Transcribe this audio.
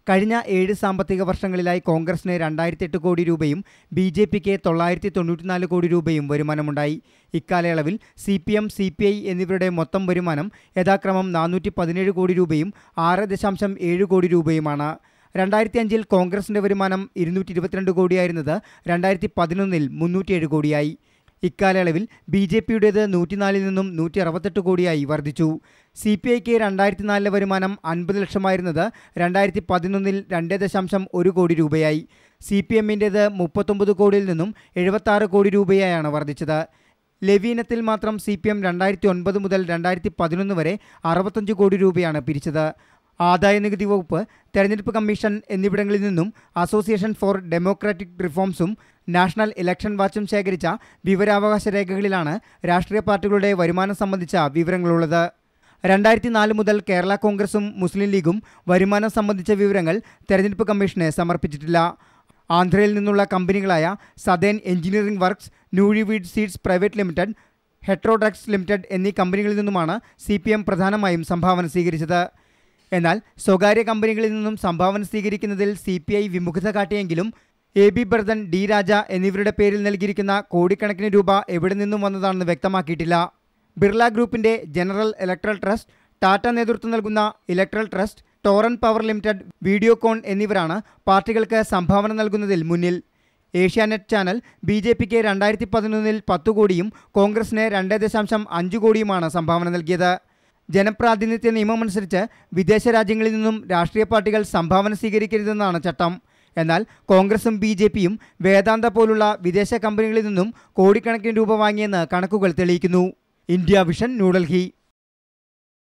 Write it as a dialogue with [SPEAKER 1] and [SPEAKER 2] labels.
[SPEAKER 1] കഴിഞ്ഞ ഏഴ് സാമ്പത്തിക വർഷങ്ങളിലായി കോൺഗ്രസിന് രണ്ടായിരത്തി എട്ട് കോടി രൂപയും ബി ജെ പിക്ക് തൊള്ളായിരത്തി തൊണ്ണൂറ്റിനാല് കോടി രൂപയും വരുമാനമുണ്ടായി ഇക്കാലയളവിൽ C P M C P I എന്നിവരുടെ മൊത്തം വരുമാനം യഥാക്രമം നാനൂറ്റി പതിനേഴ് കോടി രൂപയും ആറ് ദശാംശം ഏഴ് കോടി രൂപയുമാണ് രണ്ടായിരത്തി അഞ്ചിൽ കോൺഗ്രസിന്റെ വരുമാനം ഇരുന്നൂറ്റി ഇരുപത്തിരണ്ട് കോടിയായിരുന്നത് രണ്ടായിരത്തി പതിനൊന്നിൽ മുന്നൂറ്റിയേഴ് കോടിയായി ഇക്കാലയളവിൽ ബി ജെ പിയുടേത് നൂറ്റിനാലിൽ നിന്നും നൂറ്റി അറുപത്തെട്ട് കോടിയായി വർദ്ധിച്ചു സി പി ഐക്ക് രണ്ടായിരത്തി നാലിലെ വരുമാനം അൻപത് ലക്ഷമായിരുന്നത് രണ്ടായിരത്തി പതിനൊന്നിൽ രണ്ട് ദശാംശം ഒരു കോടി രൂപയായി സി പി എമ്മിൻ്റേത് മുപ്പത്തൊമ്പത് കോടിയിൽ നിന്നും എഴുപത്താറ് കോടി രൂപയായാണ് വർദ്ധിച്ചത് ലവീനത്തിൽ മാത്രം സി പി എം രണ്ടായിരത്തി ഒൻപത് മുതൽ രണ്ടായിരത്തി പതിനൊന്ന് വരെ അറുപത്തഞ്ച് കോടി രൂപയാണ് പിരിച്ചത് ആദായ നികുതി വകുപ്പ് തെരഞ്ഞെടുപ്പ് കമ്മീഷൻ എന്നിവിടങ്ങളിൽ നിന്നും അസോസിയേഷൻ ഫോർ ഡെമോക്രാറ്റിക് റിഫോംസും നാഷണൽ ഇലക്ഷൻ വാച്ചും ശേഖരിച്ച വിവരാവകാശ രേഖകളിലാണ് രാഷ്ട്രീയ പാർട്ടികളുടെ വരുമാനം സംബന്ധിച്ച വിവരങ്ങളുള്ളത് രണ്ടായിരത്തി നാല് മുതൽ കേരള കോൺഗ്രസും മുസ്ലിം ലീഗും വരുമാനം സംബന്ധിച്ച വിവരങ്ങൾ തെരഞ്ഞെടുപ്പ് കമ്മീഷന് സമർപ്പിച്ചിട്ടില്ല ആന്ധ്രയിൽ നിന്നുള്ള കമ്പനികളായ southern engineering works Nuziveedu seeds private limited Hetero Drugs limited എന്നീ കമ്പനികളിൽ നിന്നുമാണ് സി പി എം പ്രധാനമായും സംഭാവന സ്വീകരിച്ചത് എന്നാൽ സ്വകാര്യ കമ്പനികളിൽ നിന്നും സംഭാവന സ്വീകരിക്കുന്നതിൽ സി പി ഐ വിമുഖത കാട്ടിയെങ്കിലും A B Bardhan D Raja എന്നിവരുടെ പേരിൽ നൽകിയിരിക്കുന്ന കോടിക്കണക്കിന് രൂപ എവിടെ നിന്നും വന്നതാണെന്ന് വ്യക്തമാക്കിയിട്ടില്ല ബിർള ഗ്രൂപ്പിന്റെ ജനറൽ ഇലക്ട്രൽ ട്രസ്റ്റ് ടാറ്റ നേതൃത്വം നൽകുന്ന electoral trust Torrent power limited Videocon എന്നിവരാണ് പാർട്ടികൾക്ക് സംഭാവന നൽകുന്നതിൽ മുന്നിൽ ഏഷ്യാനെറ്റ് ചാനൽ ബി ജെ പിക്ക് രണ്ടായിരത്തി പതിനൊന്നിൽ പത്ത് കോടിയും കോൺഗ്രസിന് രണ്ട് ദശാംശം അഞ്ച് കോടിയുമാണ് സംഭാവന നൽകിയത് ജനപ്രാതിനിധ്യ നിയമമനുസരിച്ച് വിദേശ രാജ്യങ്ങളിൽ നിന്നും രാഷ്ട്രീയ പാർട്ടികൾ സംഭാവന സ്വീകരിക്കരുതെന്നാണ് ചട്ടം എന്നാൽ കോൺഗ്രസും ബി ജെ പിയും വേദാന്ത പോലുള്ള വിദേശ കമ്പനികളിൽ നിന്നും കോടിക്കണക്കിന് രൂപ വാങ്ങിയെന്ന് കണക്കുകൾ തെളിയിക്കുന്നു ഇന്ത്യ വിഷൻ ന്യൂഡൽഹി